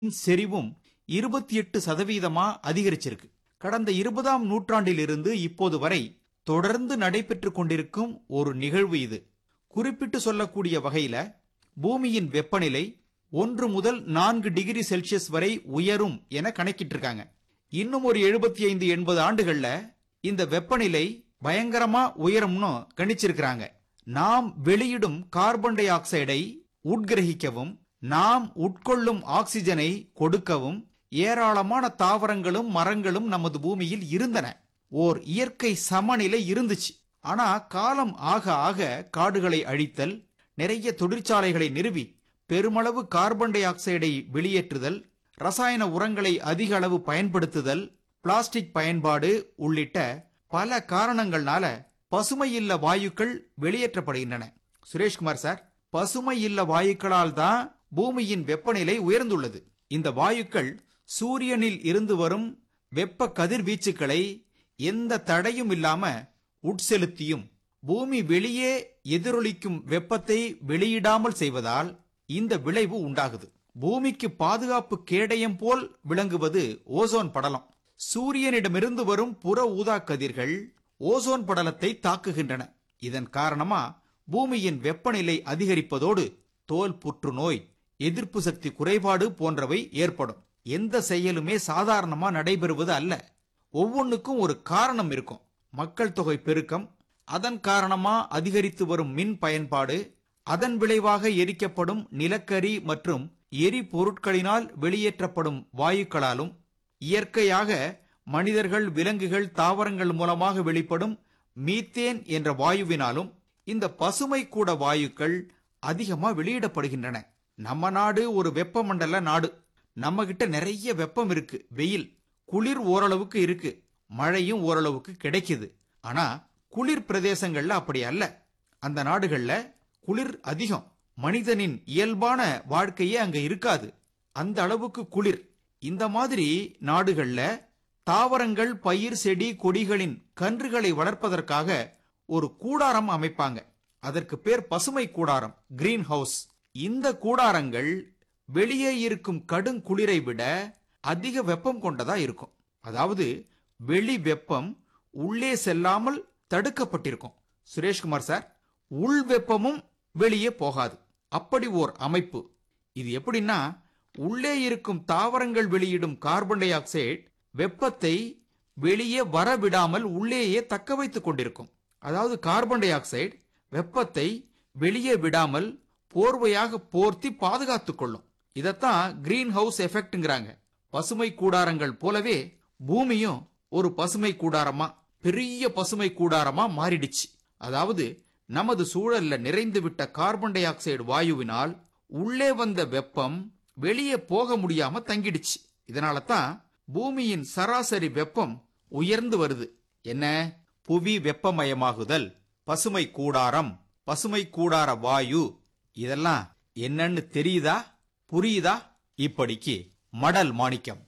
செறிவும் இருபத்தி எட்டு சதவீதமா அதிகரிச்சிருக்கு கடந்த இருபதாம் நூற்றாண்டிலிருந்து இப்போது வரை தொடர்ந்து நடைபெற்றுக் கொண்டிருக்கும் ஒரு நிகழ்வு இது குறிப்பிட்டு சொல்லக்கூடிய வகையில பூமியின் வெப்பநிலை ஒன்று முதல் நான்கு டிகிரி செல்சியஸ் வரை உயரும் என கணக்கிட்டிருக்காங்க இன்னும் ஒரு எழுபத்தி ஐந்து எண்பது ஆண்டுகள்ல இந்த வெப்பநிலை பயங்கரமா உயரும்னு கணிச்சிருக்கிறாங்க நாம் வெளியிடும் கார்பன் டை ஆக்சைடை உட்கிரகிக்கவும் நாம் உட்கொள்ளும் ஆக்சிஜனை கொடுக்கவும் ஏராளமான தாவரங்களும் மரங்களும் நமது பூமியில் இருந்தன ஓர் இயற்கை சமநிலை இருந்துச்சு ஆனா காலம் ஆக ஆக காடுகளை அழித்தல் நிறைய தொழிற்சாலைகளை நிறுவி பெருமளவு கார்பன் டை ஆக்சைடை வெளியேற்றுதல் ரசாயன உரங்களை அதிக அளவு பயன்படுத்துதல் பிளாஸ்டிக் பயன்பாடு உள்ளிட்ட பல காரணங்கள்னால பசுமை இல்ல வாயுக்கள் வெளியேற்றப்படுகின்றன சுரேஷ்குமார் சார் பசுமை இல்ல வாயுக்களால் தான் பூமியின் வெப்பநிலை உயர்ந்துள்ளது இந்த வாயுக்கள் சூரியனில் இருந்து வரும் வெப்ப கதிர்வீச்சுக்களை எந்த தடையும் இல்லாம உட்செலுத்தியும் பூமி வெளியே எதிரொலிக்கும் வெப்பத்தை வெளியிடாமல் செய்வதால் இந்த விளைவு உண்டாகுது பூமிக்கு பாதுகாப்பு கேடயம் போல் விளங்குவது ஓசோன் படலம் சூரியனிடமிருந்து வரும் புற ஊதா கதிர்கள் ஓசோன் படலத்தை தாக்குகின்றன இதன் காரணமா பூமியின் வெப்பநிலை அதிகரிப்பதோடு தோல் புற்றுநோய் எதிர்ப்பு சக்தி குறைபாடு போன்றவை ஏற்படும் எந்த செயலுமே சாதாரணமா நடைபெறுவது அல்ல ஒவ்வொன்றுக்கும் ஒரு காரணம் இருக்கும் மக்கள் தொகை பெருக்கம் அதன் காரணமா அதிகரித்து வரும் மின் பயன்பாடு அதன் விளைவாக எரிக்கப்படும் நிலக்கரி மற்றும் எரிபொருட்களினால் வெளியேற்றப்படும் வாயுக்களாலும் இயற்கையாக மனிதர்கள் விலங்குகள் தாவரங்கள் மூலமாக வெளிப்படும் மீத்தேன் என்ற வாயுவினாலும் இந்த பசுமை கூட வாயுக்கள் அதிகமா வெளியிடப்படுகின்றன நம்ம நாடு ஒரு வெப்பமண்டல நாடு நம்ம கிட்ட நிறைய வெப்பம் இருக்கு வெயில் குளிர் ஓரளவுக்கு இருக்கு மழையும் ஓரளவுக்கு கிடைக்குது ஆனா குளிர் பிரதேசங்கள்ல அப்படி அல்ல அந்த நாடுகள்ல குளிர் அதிகம் மனிதனின் இயல்பான வாழ்க்கையே அங்க இருக்காது அந்த அளவுக்கு குளிர் இந்த மாதிரி நாடுகள்ல தாவரங்கள் பயிர் செடி கொடிகளின் கன்றுகளை வளர்ப்பதற்காக ஒரு கூடாரம் அமைப்பாங்க அதற்கு பேர் பசுமை கூடாரம் கிரீன் ஹவுஸ் இந்த கூடாரங்கள் வெளியே இருக்கும் கடும் குளிரை விட அதிக வெப்பம் கொண்டதா இருக்கும் அதாவது வெளி வெப்பம் உள்ளே செல்லாமல் தடுக்கப்பட்டிருக்கும் சுரேஷ்குமார் சார் உள் வெப்பமும் வெளியே போகாது அப்படி ஓர் அமைப்பு இது எப்படின்னா உள்ளே இருக்கும் தாவரங்கள் வெளியிடும் கார்பன் டை ஆக்சைடு வெப்பத்தை வெளியே வரவிடாமல் உள்ளேயே தக்க வைத்துக் கொண்டிருக்கும் அதாவது கார்பன் டை ஆக்சைடு வெப்பத்தை வெளியே விடாமல் போர்வையாக போர்த்தி பாதுகாத்துக் கொள்ளும் இதத்தான் கிரீன் ஹவுஸ் எஃபெக்ட்ங்கிறாங்க பசுமை கூடாரங்கள் போலவே பூமியும் ஒரு பசுமை கூடாரமா பெரிய பசுமை கூடாரமா மாறிடுச்சு அதாவது நமது சூழல்ல நிறைந்து விட்ட கார்பன் டை ஆக்சைடு வாயுவினால் உள்ளே வந்த வெப்பம் வெளியே போக முடியாம தங்கிடுச்சு இதனால தான் பூமியின் சராசரி வெப்பம் உயர்ந்து வருது என்ன புவி வெப்பமயமாகுதல் பசுமை கூடாரம் பசுமை கூடார வாயு இதெல்லாம் என்னன்னு தெரியுதா புரியுதா இப்படிக்கு மடல் மாணிக்கம்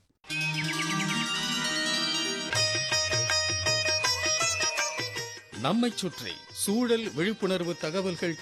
நம்மைச் சுற்றி சூழல் விழிப்புணர்வு தகவல்கள்